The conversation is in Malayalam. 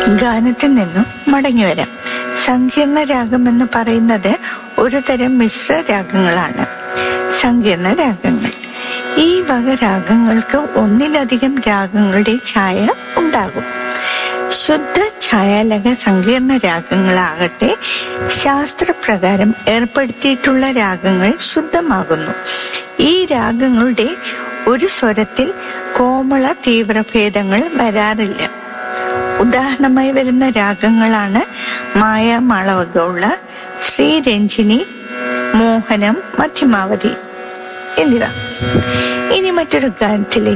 ഗാനത്തിൽ നിന്നും മടങ്ങി വരാം സങ്കീർണ രാഗം എന്ന് പറയുന്നത് ഒരു തരം മിശ്ര രാഗങ്ങളാണ് സങ്കീർണ രാഗങ്ങൾ ഈ വക രാഗങ്ങൾക്ക് ഒന്നിലധികം രാഗങ്ങളുടെ ഛായ ഉണ്ടാകും ശുദ്ധ ഛായാലക സങ്കീർണ രാഗങ്ങളാകട്ടെ ശാസ്ത്രപ്രകാരം ഏർപ്പെടുത്തിയിട്ടുള്ള രാഗങ്ങൾ ശുദ്ധമാകുന്നു ഈ രാഗങ്ങളുടെ ഒരു സ്വരത്തിൽ കോമള തീവ്രഭേദങ്ങൾ വരാറില്ല ഉദാഹരണമായി വരുന്ന രാഗങ്ങളാണ് മായ മാളവഗൗള ശ്രീരഞ്ജിനി മോഹനം മധ്യമാവതി എന്നിവ ഇനി മറ്റൊരു ഗാനത്തിലേക്ക്